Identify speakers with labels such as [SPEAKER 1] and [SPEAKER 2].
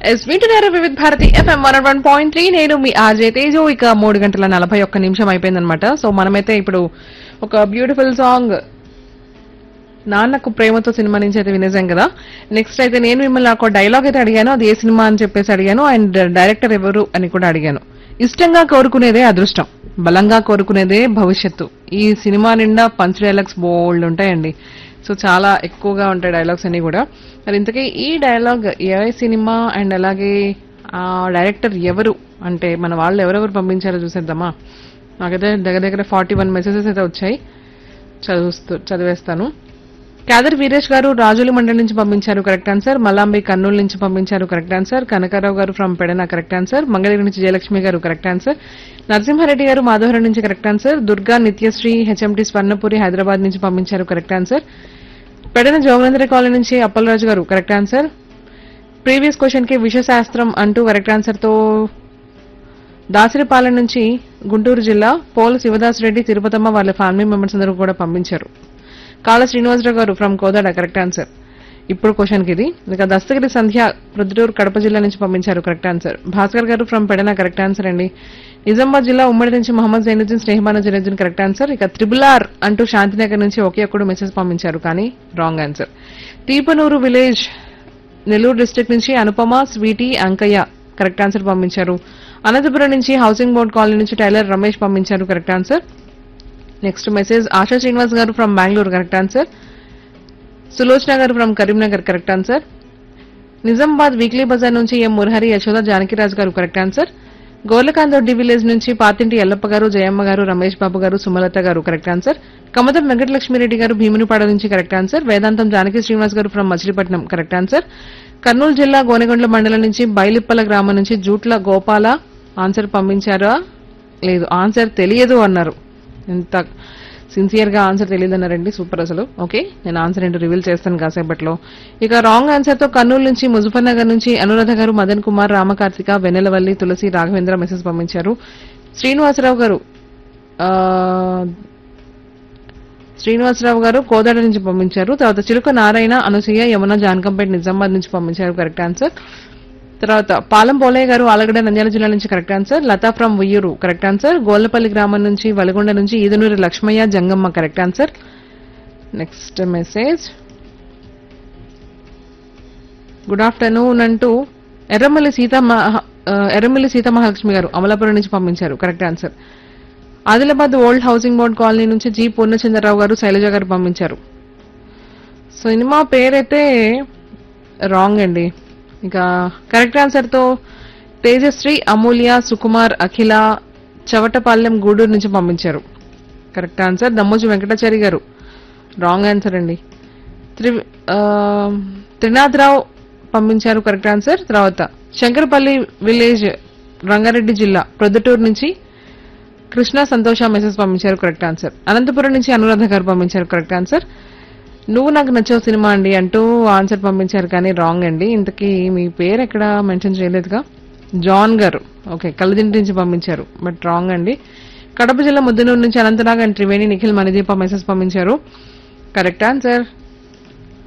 [SPEAKER 1] yes వింటున్నారు Vividh Bharati FM one one point three నేను మీ ఆర్జే తేజు ఇక మూడు గంటల నలభై ఒక్క నిమిషం అయిపోయిందనమాట సో మనమైతే ఇప్పుడు ఒక బ్యూటిఫుల్ సాంగ్ నాన్నకు ప్రేమతో సినిమా నుంచి అయితే వినేసాం కదా నెక్స్ట్ అయితే నేను మిమ్మల్ని ఒక డైలాగ్ అయితే అడిగాను అది ఏ సినిమా అని చెప్పేసి అడిగాను అండ్ డైరెక్టర్ ఎవరు అని కూడా అడిగాను ఇష్టంగా కోరుకునేదే అదృష్టం బలంగా కోరుకునేదే భవిష్యత్తు ఈ సినిమా నిండా పంచ్ డైలాగ్స్ బోల్డ్ ఉంటాయండి సో చాలా ఎక్కువగా ఉంటాయి డైలాగ్స్ అన్ని కూడా మరి ఇంతకీ ఈ డైలాగ్ ఏ సినిమా అండ్ అలాగే ఆ డైరెక్టర్ ఎవరు అంటే మన వాళ్ళు ఎవరెవరు పంపించారో చూసేద్దామా నాకైతే దగ్గర దగ్గర ఫార్టీ వన్ మెసేజెస్ అయితే వచ్చాయి చదువుస్తూ చదివేస్తాను కాదర్ వీరేష్ గారు రాజుల మండలి నుంచి పంపించారు కరెక్ట్ ఆన్సర్ మల్లాంబి కర్నూలు నుంచి పంపించారు correct answer Kanakarao garu from Pedana correct answer Mangalagiri నుంచి జయలక్ష్మి గారు కరెక్ట్ ఆన్సర్ నరసింహారెడ్డి గారు మాధవరం నుంచి correct answer Durga Nithyasri HMT Swarnapuri Hyderabad నుంచి పంపించారు correct answer Pedana Jogendra colony నుంచి అప్పలరాజు గారు కరెక్ట్ ఆన్సర్ ప్రీవియస్ క్వశ్చన్ కి విషశాస్త్రం అంటూ కరెక్ట్ ఆన్సర్ తో దాసరిపాలెం నుంచి గుంటూరు జిల్లా పోల శివదాస్ రెడ్డి తిరుపతమ్మ వాళ్ళ ఫ్యామిలీ మెంబర్స్ అందరూ కూడా పంపించారు Kala Srinivasa Rao garu from Kodad correct answer ఇప్పుడు క్వశ్చన్ కి ఇది ఇక దస్తగిరి సంధ్య ప్రొద్దుటూరు కడప జిల్లా నుంచి పంపించారు కరెక్ట్ ఆన్సర్ భాస్కర్ గారు ఫ్రమ్ పెడన కరెక్ట్ ఆన్సర్ అండి నిజామాబాద్ జిల్లా ఉమ్మడి నుంచి మహమ్మద్ జైనుద్దీన్ స్నేహమాన జైనుద్దీన్ కరెక్ట్ ఆన్సర్ ఇక త్రిబుల్ ఆర్ అంటూ శాంతినగర్ నుంచి ఒకే ఒక్కడు మెసేజ్ పంపించారు కానీ wrong answer Tipanuru village Nellore district నుంచి Anupama Sweety Ankaiah correct answer పంపించారు అనంతపురం నుంచి హౌసింగ్ బోర్డ్ కాలనీ నుంచి టైలర్ రమేష్ పంపించారు correct answer next message Asha Srinivas garu from Bengaluru correct answer Sulochana garu from Karimnagar correct answer Nizamabad weekly Bazar నుంచి ఎం మురహరి యశోద జానకిరాజ్ గారు కరెక్ట్ ఆన్సర్ గోర్లకాందొడ్డి విలేజ్ నుంచి పాతింటి ఎల్లప్ప గారు జయమ్మ గారు రమేష్ బాబు గారు సుమలత గారు కరెక్ట్ ఆన్సర్ కమతం వెంకటలక్ష్మిరెడ్డి గారు భీమునిపాడ నుంచి కరెక్ట్ ఆన్సర్ వేదాంతం Janaki Srinivas garu from Machilipatnam correct answer Kurnool జిల్లా గోనెగొండ్ల మండలం నుంచి బైలిప్పల గ్రామం నుంచి జూట్ల గోపాల ఆన్సర్ పంపించారా లేదు ఆన్సర్ తెలియదు అన్నారు ఎంత సిన్సియర్ గా ఆన్సర్ తెలియదన్నారండి సూపర్ అసలు ఓకే నేను ఆన్సర్ ఏంటో రివీల్ చేస్తాను కాసేపట్లో ఇక రాంగ్ ఆన్సర్ తో కర్నూలు నుంచి ముజఫర్ నగర్ నుంచి అనురాధ గారు మదన్ కుమార్ రామకార్తిక వెన్నెలవల్లి తులసి రాఘవేంద్ర మెసేజ్ పంపించారు శ్రీనివాసరావు గారు ఆ, శ్రీనివాసరావు గారు కోదాడ నుంచి పంపించారు తర్వాత చిలుక నారాయణ అనసూయ యమున జానకంపేట నిజామాబాద్ నుంచి పంపించారు కరెక్ట్ ఆన్సర్ తర్వాత పాలం పోలయ్య గారు ఆలగడ్డ నంద్యాల జిల్లా నుంచి correct answer Latha from Vuyyuru correct answer Gollapalli గ్రామం నుంచి వలగొండ నుంచి Edanuri Lakshmaiah Jangamma correct answer next message good afternoon అంటూ ఎర్రమల్లి సీత మహ- ఆ, ఎర్రమల్లి సీతామహాలక్ష్మి గారు అమలాపురం నుంచి పంపించారు correct answer Adilabad old housing board colony నుంచి జి పూర్ణచంద్రరావు గారు శైలజ గారు పంపించారు సినిమా పేరైతే రాంగ్ అండి ఇక కరెక్ట్ ఆన్సర్ తో తేజశ్రీ అమూల్య సుకుమార్ అఖిల చవటపాలెం గూడూరు నుంచి పంపించారు కరెక్ట్ ఆన్సర్ దమ్మోజు వెంకటాచారి గారు రాంగ్ ఆన్సర్ అండి త్రి ఆ, త్రినాథరావు పంపించారు కరెక్ట్ ఆన్సర్ తర్వాత శంకరపల్లి విలేజ్ రంగారెడ్డి జిల్లా ప్రొద్దుటూరు నుంచి కృష్ణ సంతోష మెసేజ్ పంపించారు కరెక్ట్ ఆన్సర్ అనంతపురం నుంచి అనురాధ గారు పంపించారు కరెక్ట్ ఆన్సర్ నువ్వు నాకు నచ్చావు సినిమా అండి అంటూ ఆన్సర్ పంపించారు కానీ రాంగ్ అండి ఇంతకీ మీ పేరు ఎక్కడ మెన్షన్ చేయలేదుగా జాన్ గారు ఓకే కలదింటి నుంచి పంపించారు బట్ రాంగ్ అండి కడప జిల్లా ముద్దనూరు నుంచి అనంతనాగ్ అండ్ త్రివేణి నిఖిల్ మణిదీప మెసేజ్ పంపించారు కరెక్ట్ ఆన్సర్